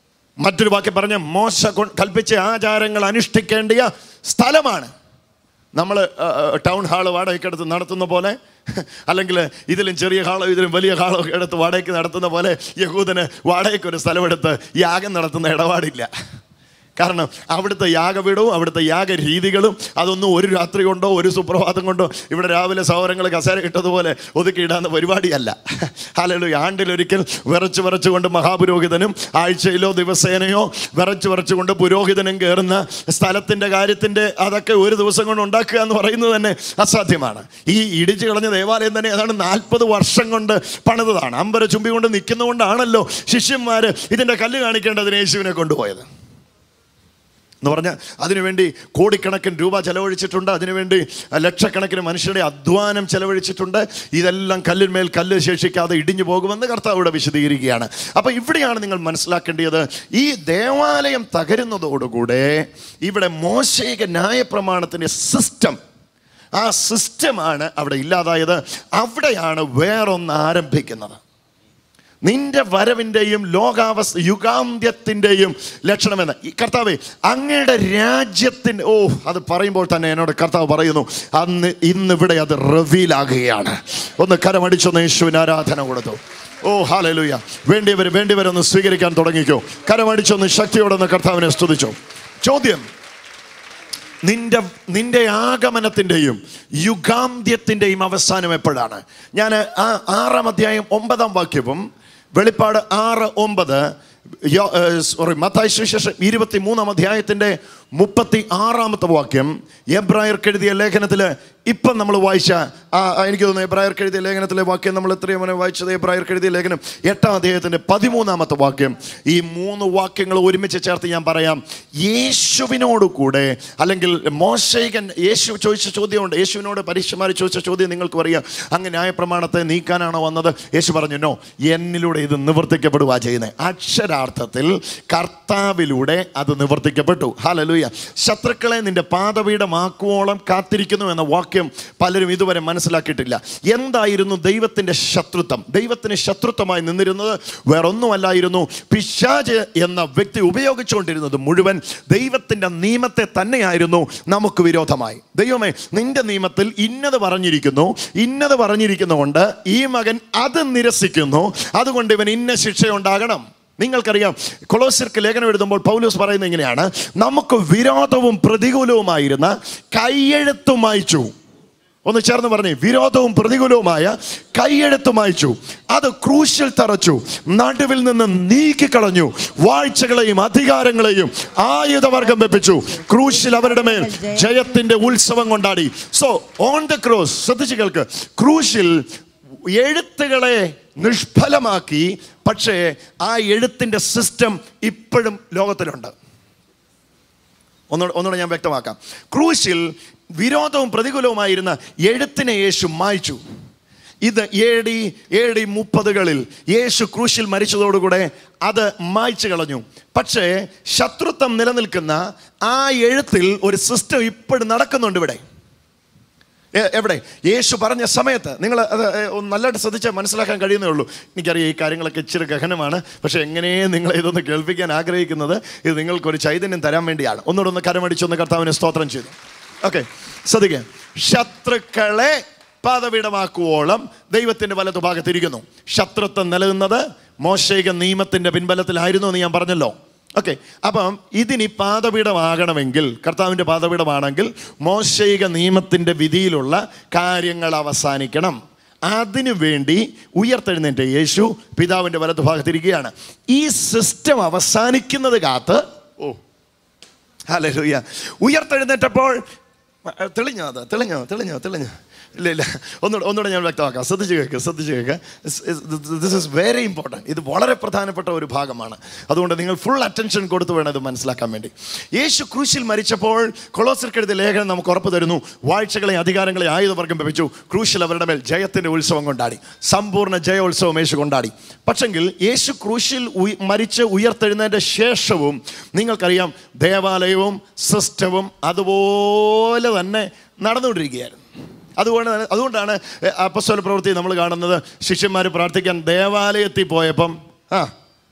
മറ്റൊരു വാക്യം പറഞ്ഞ മോശ കൊ- കൽപ്പിച്ച ആചാരങ്ങൾ അനുഷ്ഠിക്കേണ്ടിയ സ്ഥലമാണ് നമ്മൾ ടൗൺ ഹാള് വാടകയ്ക്ക് എടുത്ത് നടത്തുന്ന പോലെ അല്ലെങ്കിൽ ഇതിലും ചെറിയ ഹാളോ ഇതിലും വലിയ ഹാളോ ഒക്കെ എടുത്ത് വാടകയ്ക്ക് നടത്തുന്ന പോലെ യഹൂദന് വാടകയ്ക്ക് ഒരു സ്ഥലമെടുത്ത് യാഗം നടത്തുന്ന ഇടപാടില്ല കാരണം അവിടുത്തെ യാഗപീഠവും അവിടുത്തെ യാഗരീതികളും അതൊന്നും ഒരു രാത്രി കൊണ്ടോ ഒരു സുപ്രഭാതം കൊണ്ടോ ഇവിടെ രാവിലെ സൗരങ്ങൾ കസേര കിട്ടതുപോലെ ഒതുക്കിയിടാന്ന പരിപാടിയല്ല അല്ലെങ്കിൽ ആണ്ടിലൊരിക്കൽ വിറച്ച് വിറച്ചുകൊണ്ട് മഹാപുരോഹിതനും ആഴ്ചയിലോ ദിവസേനയോ വിറച്ച് വിറച്ചുകൊണ്ട് പുരോഹിതനും കയറുന്ന സ്ഥലത്തിൻ്റെ കാര്യത്തിൻ്റെ അതൊക്കെ ഒരു ദിവസം കൊണ്ട് ഉണ്ടാക്കുക എന്ന് പറയുന്നത് തന്നെ അസാധ്യമാണ് ഈ ഇടിച്ചു കളഞ്ഞ ദേവാലയം തന്നെ ഏതാണ്ട് നാൽപ്പത് വർഷം കൊണ്ട് പണിതതാണ് അമ്പര ചുംബി കൊണ്ട് നിൽക്കുന്നതുകൊണ്ടാണല്ലോ ശിഷ്യന്മാർ ഇതിൻ്റെ കല്ല് കാണിക്കേണ്ടതിന് യേശുവിനെ കൊണ്ടുപോയത് എന്ന് പറഞ്ഞാൽ അതിനുവേണ്ടി കോടിക്കണക്കിന് രൂപ ചെലവഴിച്ചിട്ടുണ്ട് അതിനുവേണ്ടി ലക്ഷക്കണക്കിന് മനുഷ്യരുടെ അധ്വാനം ചെലവഴിച്ചിട്ടുണ്ട് ഇതെല്ലാം കല്ലിന്മേൽ കല്ല് ശേഷിക്കാതെ ഇടിഞ്ഞു പോകുമെന്ന് കർത്താവ് ഇവിടെ വിശദീകരിക്കുകയാണ് അപ്പോൾ ഇവിടെയാണ് നിങ്ങൾ മനസ്സിലാക്കേണ്ടത് ഈ ദേവാലയം തകരുന്നതോടുകൂടെ ഇവിടെ മോശയിക ന്യായപ്രമാണത്തിൻ്റെ സിസ്റ്റം ആ സിസ്റ്റമാണ് അവിടെ ഇല്ലാതായത് അവിടെയാണ് വേറൊന്ന് ആരംഭിക്കുന്നത് നിന്റെ വരവിൻ്റെയും ലോകാവസ്ഥ യുഗാന്ത്യത്തിൻ്റെയും ലക്ഷണമെന്ന് ഈ കർത്താവെ അങ്ങയുടെ രാജ്യത്തിൻ്റെ ഓ അത് പറയുമ്പോൾ തന്നെ എന്നോട് കർത്താവ് പറയുന്നു അന്ന് ഇന്നിവിടെ അത് റിവീലാകുകയാണ് ഒന്ന് കരമടിച്ചൊന്ന് യേശുവിന് ആരാധന കൊടുത്തു ഓ ഹാലലുയ വേണ്ടിയവർ വേണ്ടിയവരൊന്ന് സ്വീകരിക്കാൻ തുടങ്ങിക്കോ കരമടിച്ചൊന്ന് ശക്തിയോടൊന്ന് കർത്താവിനെ സ്തുതിച്ചോ ചോദ്യം നിന്റെ നിന്റെ ആഗമനത്തിൻ്റെയും യുഗാന്ത്യത്തിൻ്റെയും അവസാനം എപ്പോഴാണ് ഞാൻ ആ ആറാം അധ്യായം ഒമ്പതാം വാക്യവും വെളിപ്പാട് ആറ് ഒമ്പത് സോറി മത്തായ സുവിശേഷം ഇരുപത്തി മൂന്നാം അധ്യായത്തിൻ്റെ മുപ്പത്തി ആറാമത്തെ വാക്യം എബ്രായർക്ക് എഴുതിയ ലേഖനത്തിൽ ഇപ്പം നമ്മൾ വായിച്ച ആ ആ, എനിക്ക് തോന്നുന്നു എബ്രായർക്ക് എഴുതിയ ലേഖനത്തിലെ വാക്യം നമ്മൾ എത്രയും മുന്നേ വായിച്ചത് എബ്രായർക്ക് എഴുതിയ ലേഖനം എട്ടാം അധ്യായത്തിൻ്റെ പതിമൂന്നാമത്തെ വാക്യം ഈ മൂന്ന് വാക്യങ്ങൾ ഒരുമിച്ച് ചേർത്ത് ഞാൻ പറയാം യേശുവിനോട് കൂടെ അല്ലെങ്കിൽ മോശൈകൻ യേശു ചോദിച്ച ചോദ്യമുണ്ട് യേശുവിനോട് പരീക്ഷമാർ ചോദിച്ച ചോദ്യം നിങ്ങൾക്ക് പറയാം അങ്ങ് ന്യായപ്രമാണത്തെ നീക്കാനാണോ വന്നത് യേശു പറഞ്ഞു നോ എന്നിലൂടെ ഇത് നിവർത്തിക്കപ്പെടുക ചെയ്യുന്നത് അക്ഷരാർത്ഥത്തിൽ കർത്താവിലൂടെ അത് നിവർത്തിക്കപ്പെട്ടു ഹാലലൂയ ശത്രുക്കളെ നിന്റെ പാതപീഠമാക്കുവോളം കാത്തിരിക്കുന്നു എന്ന വാക്യം പലരും ഇതുവരെ മനസ്സിലാക്കിയിട്ടില്ല എന്തായിരുന്നു ദൈവത്തിൻ്റെ ശത്രുത്വം ദൈവത്തിന് ശത്രുത്വമായി നിന്നിരുന്നത് വേറൊന്നുമല്ലായിരുന്നു പിശാജ് എന്ന വ്യക്തി ഉപയോഗിച്ചുകൊണ്ടിരുന്നത് മുഴുവൻ ദൈവത്തിൻ്റെ നിയമത്തെ തന്നെയായിരുന്നു നമുക്ക് വിരോധമായി ദൈവമേ നിന്റെ നിയമത്തിൽ ഇന്നത് പറഞ്ഞിരിക്കുന്നു ഇന്നത് പറഞ്ഞിരിക്കുന്നതുകൊണ്ട് ഈ മകൻ അത് നിരസിക്കുന്നു അതുകൊണ്ട് ഇവൻ ഇന്ന ശിക്ഷയുണ്ടാകണം നിങ്ങൾക്കറിയാം കൊളോസിർക്ക് ലേഖനം എഴുതുമ്പോൾ പൗലോസ് പറയുന്നത് ഇങ്ങനെയാണ് നമുക്ക് വിരോധവും പ്രതികൂലവുമായിരുന്ന കൈയെഴുത്തു മായ്ച്ചു ഒന്ന് ചേർന്ന് പറഞ്ഞേ വിരോധവും പ്രതികൂലവുമായ കൈയെഴുത്ത് മായ്ച്ചു അത് ക്രൂശിൽ തറച്ചു നടുവിൽ നിന്ന് നീക്കിക്കളഞ്ഞു വാഴ്ചകളെയും അധികാരങ്ങളെയും ആയുധവർഗം വെപ്പിച്ചു ക്രൂശിൽ അവരുടെ മേൽ ജയത്തിന്റെ ഉത്സവം കൊണ്ടാടി സോ ഓൺ ദ ക്രോസ് ശ്രദ്ധിച്ചു കേൾക്ക് ക്രൂശിൽ എഴുത്തുകളെ നിഷ്ഫലമാക്കി പക്ഷേ ആ എഴുത്തിൻ്റെ സിസ്റ്റം ഇപ്പോഴും ലോകത്തിലുണ്ട് ഒന്നുകൂടെ ഒന്നുകൂടെ ഞാൻ വ്യക്തമാക്കാം ക്രൂശിൽ വിരോധവും പ്രതികൂലവുമായിരുന്ന എഴുത്തിനെ യേശു മായ്ച്ചു ഇത് എ ഡി എ ഡി മുപ്പതുകളിൽ യേശു ക്രൂശിൽ മരിച്ചതോടുകൂടെ അത് മായ്ച്ചു കളഞ്ഞു പക്ഷേ ശത്രുത്വം നിലനിൽക്കുന്ന ആ എഴുത്തിൽ ഒരു സിസ്റ്റം ഇപ്പോഴും നടക്കുന്നുണ്ട് ഇവിടെ എ- എവിടെ യേശു പറഞ്ഞ സമയത്ത് നിങ്ങൾ അത് ഏ, ഒന്ന് നല്ലതായിട്ട് ശ്രദ്ധിച്ചാൽ മനസ്സിലാക്കാൻ കഴിയുന്നേ ഉള്ളൂ എനിക്കറിയാം ഈ കാര്യങ്ങളൊക്കെ ഇച്ചിരി ഗഹനമാണ് പക്ഷേ എങ്ങനെയും നിങ്ങൾ ഇതൊന്ന് കേൾപ്പിക്കാൻ ആഗ്രഹിക്കുന്നത് ഇത് നിങ്ങൾക്കൊരു ചൈതന്യം തരാൻ വേണ്ടിയാണ് ഒന്നുകൂടെ ഒന്ന് കരമടിച്ചൊന്ന് കർത്താവിനെ സ്തോത്രം ചെയ്തു ഓക്കെ ശ്രദ്ധിക്കുക ശത്രുക്കളെ പാതപീഠമാക്കുവോളം ദൈവത്തിൻ്റെ വലതു ഭാഗത്തിരിക്കുന്നു ശത്രുത്വം നിലനിന്നത് മോശയിക നിയമത്തിൻ്റെ പിൻബലത്തിലായിരുന്നു എന്ന് ഞാൻ പറഞ്ഞല്ലോ ഓക്കെ അപ്പം ഇതിനി പാതപീഠമാകണമെങ്കിൽ കർത്താവിൻ്റെ പാതപീഠമാണെങ്കിൽ മോശയിക നിയമത്തിൻ്റെ വിധിയിലുള്ള കാര്യങ്ങൾ അവസാനിക്കണം അതിനു വേണ്ടി ഉയർത്തെഴുന്നേറ്റ യേശു പിതാവിൻ്റെ വലതു ഭാഗത്തിരിക്കുകയാണ് ഈ സിസ്റ്റം അവസാനിക്കുന്നത് കാത്ത് ഓ ഹല്ലേലൂയ ഉയർത്തെഴുന്നേറ്റപ്പോൾ അഹ് തെളിഞ്ഞോ അത് തെളിഞ്ഞോ തെളിഞ്ഞോ തെളിഞ്ഞോ ഇല്ല ഇല്ല ഒന്നുകൂടെ ഒന്നുകൂടെ ഞാൻ വ്യക്തമാക്കാം ശ്രദ്ധിച്ച് കേൾക്കുക ശ്രദ്ധിച്ച് കേൾക്കുക ദിസ് ഇസ് വെരി ഇമ്പോർട്ടൻറ്റ് ഇത് വളരെ പ്രധാനപ്പെട്ട ഒരു ഭാഗമാണ് അതുകൊണ്ട് നിങ്ങൾ ഫുൾ അറ്റൻഷൻ കൊടുത്ത് വേണം ഇത് മനസ്സിലാക്കാൻ വേണ്ടി യേശു ക്രൂശിൽ മരിച്ചപ്പോൾ കൊളോസിർക്കെഴുതിയ ലേഖനം നമുക്ക് ഉറപ്പ് തരുന്നു വാഴ്ചകളെ അധികാരങ്ങളെ ആയുധവർഗം ലഭിച്ചു ക്രൂശിൽ അവരുടെ മേൽ ജയത്തിൻ്റെ ഉത്സവം കൊണ്ടാടി സമ്പൂർണ്ണ ജയോത്സവം യേശു കൊണ്ടാടി പക്ഷെങ്കിൽ യേശു ക്രൂശിൽ ഉയ- മരിച്ച് ഉയർത്തെഴുന്നതിൻ്റെ ശേഷവും നിങ്ങൾക്കറിയാം ദേവാലയവും സിസ്റ്റവും അതുപോലെ തന്നെ നടന്നുകൊണ്ടിരിക്കുകയായിരുന്നു അതുകൊണ്ട് അതുകൊണ്ടാണ് അപ്പസ്വല പ്രവൃത്തി നമ്മൾ കാണുന്നത് ശിഷ്യന്മാർ പ്രാർത്ഥിക്കാൻ ദേവാലയത്തിൽ പോയപ്പം ആ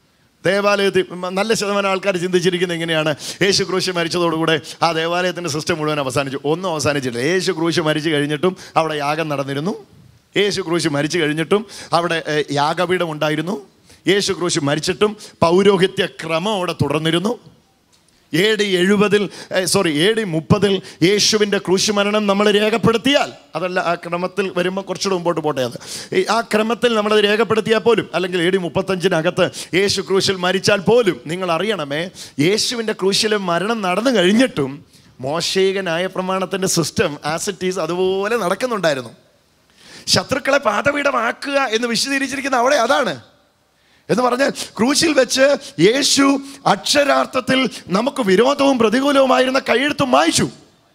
ദേവാലയത്തിൽ മ- നല്ല ശതമാനം ആൾക്കാർ ചിന്തിച്ചിരിക്കുന്നത് എങ്ങനെയാണ് യേശു ക്രൂശ് മരിച്ചതോടുകൂടെ ആ ദേവാലയത്തിൻ്റെ സിസ്റ്റം മുഴുവൻ അവസാനിച്ചു ഒന്നും അവസാനിച്ചില്ല യേശു ക്രൂശ് മരിച്ചു കഴിഞ്ഞിട്ടും അവിടെ യാഗം നടന്നിരുന്നു യേശു ക്രൂശ് മരിച്ചു കഴിഞ്ഞിട്ടും അവിടെ ഏ, യാഗപീഠം ഉണ്ടായിരുന്നു യേശു ക്രൂശ് മരിച്ചിട്ടും പൗരോഹിത്യ ക്രമം അവിടെ തുടർന്നിരുന്നു എ ഡി എഴുപതിൽ സോറി എ ഡി മുപ്പതിൽ യേശുവിൻ്റെ ക്രൂശ് മരണം നമ്മൾ രേഖപ്പെടുത്തിയാൽ അതല്ല ആ ക്രമത്തിൽ വരുമ്പോൾ കുറച്ചുകൂടെ മുമ്പോട്ട് പോട്ടെ അത് ഈ ആ ക്രമത്തിൽ നമ്മളത് രേഖപ്പെടുത്തിയാൽ പോലും അല്ലെങ്കിൽ എ ഡി മുപ്പത്തഞ്ചിനകത്ത് യേശു ക്രൂശിൽ മരിച്ചാൽ പോലും നിങ്ങൾ അറിയണമേ യേശുവിൻ്റെ ക്രൂശിലെ മരണം നടന്നു കഴിഞ്ഞിട്ടും മോശേക ന്യായ പ്രമാണത്തിൻ്റെ സിസ്റ്റം ആസിറ്റീസ് അതുപോലെ നടക്കുന്നുണ്ടായിരുന്നു ശത്രുക്കളെ പാതപീഠമാക്കുക എന്ന് വിശദീകരിച്ചിരിക്കുന്ന അവിടെ അതാണ് എന്ന് പറഞ്ഞാൽ ക്രൂശിൽ വെച്ച് യേശു അക്ഷരാർത്ഥത്തിൽ നമുക്ക് വിരോധവും പ്രതികൂലവുമായിരുന്ന കൈയെഴുത്തും വായിച്ചു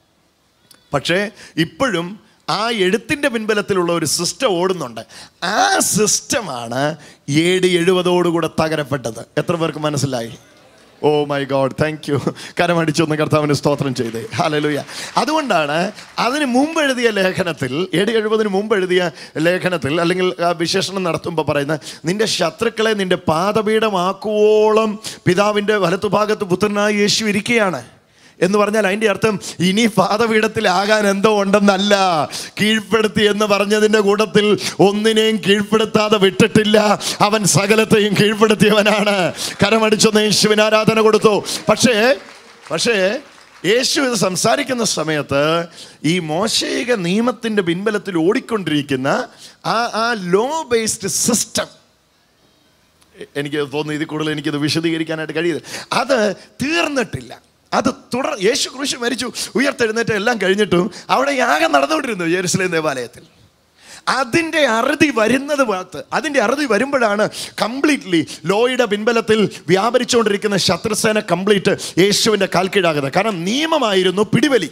പക്ഷേ ഇപ്പോഴും ആ എഴുത്തിൻ്റെ പിൻബലത്തിലുള്ള ഒരു സിസ്റ്റം ഓടുന്നുണ്ട് ആ സിസ്റ്റമാണ് എ ഡി എഴുപതോടുകൂടെ തകരപ്പെട്ടത് എത്ര പേർക്ക് മനസ്സിലായി oh my God thank you കരമടിച്ചൊന്ന് കർത്താവിന് സ്തോത്രം ചെയ്തേ ഹലലുയ അതുകൊണ്ടാണ് അതിന് മുമ്പ് എഴുതിയ ലേഖനത്തിൽ എ ഡി എഴുപതിന് മുമ്പ് എഴുതിയ ലേഖനത്തിൽ അല്ലെങ്കിൽ ആ വിശേഷണം നടത്തുമ്പോൾ പറയുന്ന നിന്റെ ശത്രുക്കളെ നിന്റെ പാദപീഠമാക്കുവോളം പിതാവിൻ്റെ വലത്തുഭാഗത്ത് പുത്രനായ യേശു ഇരിക്കുകയാണ് എന്ന് പറഞ്ഞാൽ അതിൻ്റെ അർത്ഥം ഇനി പാദപീഠത്തിലാകാൻ എന്തോ ഉണ്ടെന്നല്ല കീഴ്പ്പെടുത്തി എന്ന് പറഞ്ഞതിൻ്റെ കൂട്ടത്തിൽ ഒന്നിനെയും കീഴ്പ്പെടുത്താതെ വിട്ടിട്ടില്ല അവൻ സകലത്തെയും കീഴ്പ്പെടുത്തിയവനാണ് കരമടിച്ചൊന്ന് യേശുവിന് ആരാധന കൊടുത്തു പക്ഷേ പക്ഷേ യേശു ഇത് സംസാരിക്കുന്ന സമയത്ത് ഈ മോശയിക നിയമത്തിൻ്റെ പിൻബലത്തിൽ ഓടിക്കൊണ്ടിരിക്കുന്ന ആ ആ ലോ ബേസ്ഡ് സിസ്റ്റം എനിക്ക് തോന്നുന്നു ഇതിൽ കൂടുതൽ എനിക്കത് വിശദീകരിക്കാനായിട്ട് കഴിയില്ല അത് തീർന്നിട്ടില്ല അത് തുടർ യേശു ക്രൂശ് മരിച്ചു ഉയർത്തെഴുന്നേറ്റ് എല്ലാം കഴിഞ്ഞിട്ടും അവിടെ യാഗം നടന്നുകൊണ്ടിരുന്നു ജെറുസലേം ദേവാലയത്തിൽ അതിൻ്റെ അറുതി വരുന്നത് ഭാഗത്ത് അതിൻ്റെ അറുതി വരുമ്പോഴാണ് കംപ്ലീറ്റ്ലി ലോയുടെ പിൻബലത്തിൽ വ്യാപരിച്ചുകൊണ്ടിരിക്കുന്ന ശത്രുസേന കംപ്ലീറ്റ് യേശുവിൻ്റെ കാൽക്കീഴാകുന്നത് കാരണം നിയമമായിരുന്നു പിടിവലി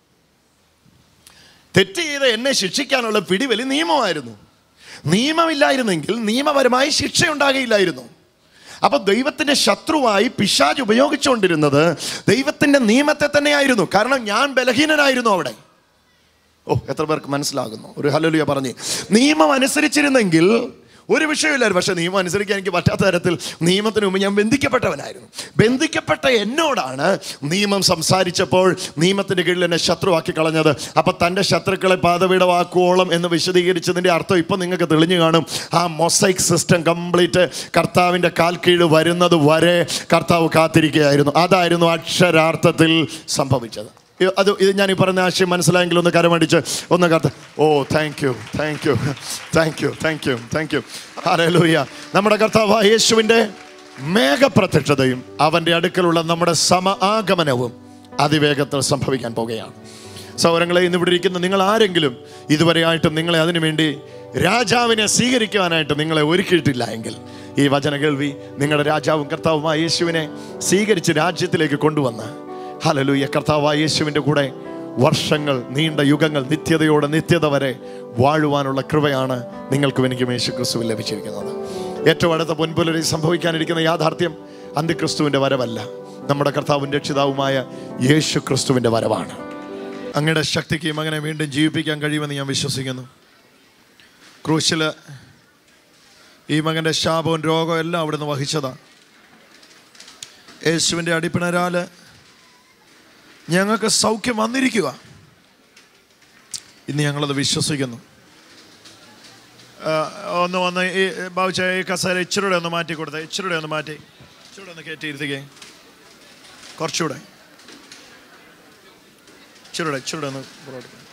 തെറ്റ് ചെയ്ത എന്നെ ശിക്ഷിക്കാനുള്ള പിടിവലി നിയമമായിരുന്നു നിയമമില്ലായിരുന്നെങ്കിൽ നിയമപരമായി ശിക്ഷ ഉണ്ടാകില്ലായിരുന്നു അപ്പൊ ദൈവത്തിന്റെ ശത്രുവായി പിശാജ് ഉപയോഗിച്ചുകൊണ്ടിരുന്നത് ദൈവത്തിന്റെ നിയമത്തെ തന്നെയായിരുന്നു കാരണം ഞാൻ ബലഹീനനായിരുന്നു അവിടെ ഓ എത്ര പേർക്ക് മനസ്സിലാകുന്നു ഒരു ഹലലുയ പറഞ്ഞ് നിയമം അനുസരിച്ചിരുന്നെങ്കിൽ ഒരു വിഷയമില്ലായിരുന്നു പക്ഷെ നിയമം അനുസരിക്കാൻ എനിക്ക് പറ്റാത്ത തരത്തിൽ നിയമത്തിന് മുമ്പ് ഞാൻ ബന്ധിക്കപ്പെട്ടവനായിരുന്നു ബന്ധിക്കപ്പെട്ട എന്നോടാണ് നിയമം സംസാരിച്ചപ്പോൾ നിയമത്തിന്റെ കീഴിൽ എന്നെ ശത്രുവാക്കി കളഞ്ഞത് അപ്പൊ തൻ്റെ ശത്രുക്കളെ പാതപീഠമാക്കുവോളം എന്ന് വിശദീകരിച്ചതിന്റെ അർത്ഥം ഇപ്പം നിങ്ങൾക്ക് തെളിഞ്ഞു കാണും ആ മൊസൈക്ക് സിസ്റ്റം കംപ്ലീറ്റ് കർത്താവിൻ്റെ കാൽ കീഴ് വരുന്നത് വരെ കർത്താവ് കാത്തിരിക്കുകയായിരുന്നു അതായിരുന്നു അക്ഷരാർത്ഥത്തിൽ സംഭവിച്ചത് ഇ- അത് ഇത് ഞാൻ ഈ പറഞ്ഞ ആശയം മനസ്സിലായെങ്കിൽ ഒന്ന് കരമടിച്ച് ഒന്ന് കത്ത് oh thank you thank you thank you thank you thank you ഹല്ലേലൂയ നമ്മുടെ കർത്താവ് യേശുവിൻ്റെ മേഘപ്രത്യക്ഷതയും അവൻ്റെ അടുക്കലുള്ള നമ്മുടെ സമ ആഗമനവും അതിവേഗത്തിൽ സംഭവിക്കാൻ പോകുകയാണ് സൗരങ്ങളെ ഇന്ന് ഇവിടെ ഇരിക്കുന്ന നിങ്ങൾ ആരെങ്കിലും ഇതുവരെയായിട്ടും നിങ്ങളെ അതിനു വേണ്ടി രാജാവിനെ സ്വീകരിക്കുവാനായിട്ട് നിങ്ങളെ ഒരുക്കിയിട്ടില്ല എങ്കിൽ ഈ വചന കേൾവി നിങ്ങളുടെ രാജാവും കർത്താവുമായ യേശുവിനെ സ്വീകരിച്ച് രാജ്യത്തിലേക്ക് കൊണ്ടുവന്ന് ഹലലൂയ കർത്താവായ യേശുവിൻ്റെ കൂടെ വർഷങ്ങൾ നീണ്ട യുഗങ്ങൾ നിത്യതയോടെ നിത്യത വരെ വാഴുവാനുള്ള കൃപയാണ് നിങ്ങൾക്കും എനിക്കും യേശു ക്രിസ്തുവിൽ ലഭിച്ചിരിക്കുന്നത് ഏറ്റവും അടുത്ത പൊൻപുലരി സംഭവിക്കാനിരിക്കുന്ന യാഥാർത്ഥ്യം അന്ത്യക്രിസ്തുവിൻ്റെ വരവല്ല നമ്മുടെ കർത്താവും രക്ഷിതാവുമായ യേശു ക്രിസ്തുവിൻ്റെ വരവാണ് അങ്ങയുടെ ശക്തിക്ക് ഈ മകനെ വീണ്ടും ജീവിപ്പിക്കാൻ കഴിയുമെന്ന് ഞാൻ വിശ്വസിക്കുന്നു ക്രൂശിൽ ഈ മകൻ്റെ ശാപവും രോഗവും എല്ലാം അവിടുന്ന് വഹിച്ചതാണ് യേശുവിൻ്റെ അടിപ്പിണരാല് ഞങ്ങൾക്ക് സൗഖ്യം വന്നിരിക്കുക ഇന്ന് ഞങ്ങളത് വിശ്വസിക്കുന്നു ആ, ഒന്ന് വന്ന് ഈ ബാബുച്ച ഈ കസേര ഇച്ചിരൂടെ ഒന്ന് മാറ്റി കൊടുത്തേ ഇച്ചിരൂടെ ഒന്ന് മാറ്റി ഇച്ചിരൂടെ ഒന്ന് കയറ്റിയിരുത്തിക്കേ കുറച്ചുകൂടെ ഇച്ചിരൂടെ ഇച്ചിരൂടെ ഒന്ന് പുറകോട്ട് പോ.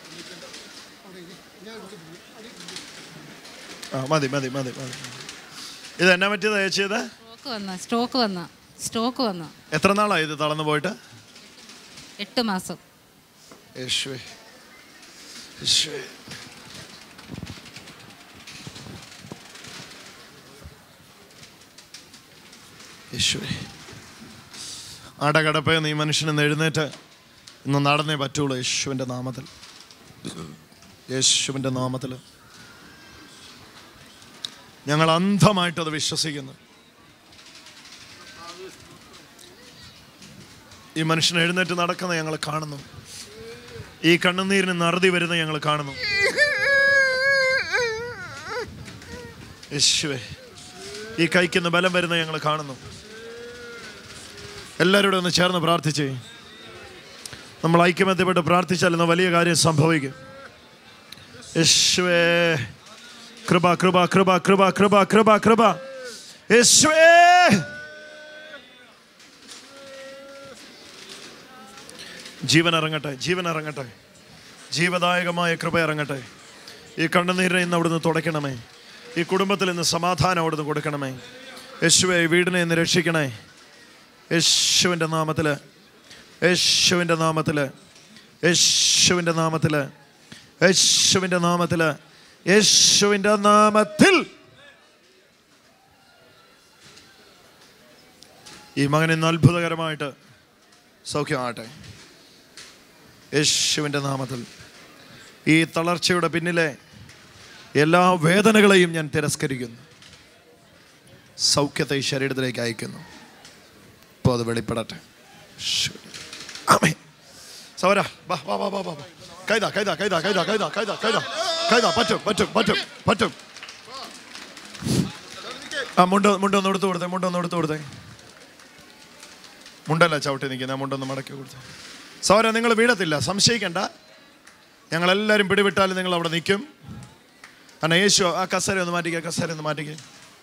ആ മതി മതി മതി മതി ഇത് എന്നാ പറ്റിയതാ ചേച്ചിയത് സ്ട്രോക്ക് വന്ന സ്ട്രോക്ക് വന്ന സ്ട്രോക്ക് വന്ന എത്ര നാളായി ഇത് തളർന്നു പോയിട്ട് എട്ട് മാസം യേശുവേ യേശുവേ യേശുവേ അടകടപ്പേ നീ മനുഷ്യനെ എഴുന്നേറ്റ് ഇന്ന് നടന്നേ പറ്റുള്ളൂ യേശുവിൻ്റെ നാമത്തിൽ യേശുവിൻ്റെ നാമത്തിൽ ഞങ്ങൾ അന്ധമായിട്ടത് വിശ്വസിക്കുന്നു ഈ മനുഷ്യൻ എഴുന്നേറ്റ് നടക്കുന്ന ഞങ്ങൾ കാണുന്നു ഈ കണ്ണുനീരിന് നറുതി വരുന്ന ഞങ്ങൾ കാണുന്നു യേശുവേ ഈ കൈക്കുന്ന ബലം വരുന്ന ഞങ്ങൾ കാണുന്നു എല്ലാവരോടും ഒന്ന് ചേർന്ന് പ്രാർത്ഥിച്ചേ നമ്മൾ ഐക്യമത്യപ്പെട്ട് പ്രാർത്ഥിച്ചാൽ ഇന്ന് വലിയ കാര്യം സംഭവിക്കും യേശുവേ കൃപ കൃപ കൃപ കൃപ കൃപ കൃപ കൃപ യേശുവേ ജീവൻ ഇറങ്ങട്ടെ ജീവൻ ഇറങ്ങട്ടെ ജീവദായകമായ കൃപ ഇറങ്ങട്ടെ ഈ കണ്ണുനീരിനെ ഇന്ന് അവിടുന്ന് തുടയ്ക്കണമേ ഈ കുടുംബത്തിൽ ഇന്ന് സമാധാനം അവിടുന്ന് കൊടുക്കണമേ യേശുവെ ഈ വീടിനെ ഇന്ന് രക്ഷിക്കണേ യേശുവിൻ്റെ നാമത്തിൽ യേശുവിൻ്റെ നാമത്തിൽ യേശുവിൻ്റെ നാമത്തിൽ യേശുവിൻ്റെ നാമത്തിൽ യേശുവിൻ്റെ നാമത്തിൽ ഈ മകൻ ഇന്ന് അത്ഭുതകരമായിട്ട് സൗഖ്യമാകട്ടെ യേശുവിൻ്റെ നാമത്തിൽ ഈ തളർച്ചയുടെ പിന്നിലെ എല്ലാ വേദനകളെയും ഞാൻ തിരസ്കരിക്കുന്നു സൗഖ്യത്തെ ഈ ശരീരത്തിലേക്ക് അയക്കുന്നു ഇപ്പോൾ അത് വെളിപ്പെടട്ടെ യേശുവേ. ആമേൻ. സൗര വാ വാ വാ വാ വാ വാ. കൈതാ കൈതാ കൈതാ കൈതാ കൈതാ കൈതാ കൈതാ കൈതാ പറ്റും പറ്റും പറ്റും പറ്റും ആ മുണ്ട് മുണ്ടൊന്ന് എടുത്തു കൊടുത്തേ മുണ്ടൊന്ന് എടുത്തു കൊടുത്തേ മുണ്ടല്ല ചവിട്ടി നിൽക്കുന്ന മുണ്ടൊന്ന് മടക്കി കൊടുത്തേ സൗര നിങ്ങൾ വീഴത്തില്ല സംശയിക്കണ്ട ഞങ്ങളെല്ലാവരും പിടിവിട്ടാലും നിങ്ങൾ അവിടെ നിൽക്കും കാരണം യേശു ആ കസേര ഒന്ന് മാറ്റിക്കുക കസേര ഒന്ന് മാറ്റിക്കുക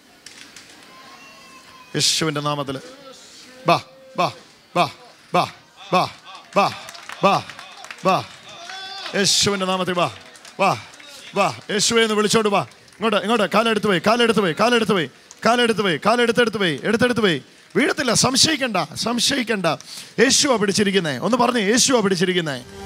യേശുവിൻ്റെ നാമത്തിൽ ബാ ബാ ബാ ബാ ബാ ബാ ബാ ബാ യേശുവിൻ്റെ നാമത്തിൽ വാ വാ വാ യേശുവെ എന്ന് വിളിച്ചോണ്ട് വാ ഇങ്ങോട്ട് ഇങ്ങോട്ട് കാലെടുത്ത് പോയി കാലെടുത്ത് പോയി കാലെടുത്ത് പോയി കാലെടുത്ത് പോയി കാലെടുത്തെടുത്ത് പോയി എടുത്തെടുത്ത് പോയി വീഴത്തില്ല സംശയിക്കണ്ട സംശയിക്കണ്ട യേശുവാ പിടിച്ചിരിക്കുന്നേ ഒന്ന് പറഞ്ഞേ യേശുവാ പിടിച്ചിരിക്കുന്നേ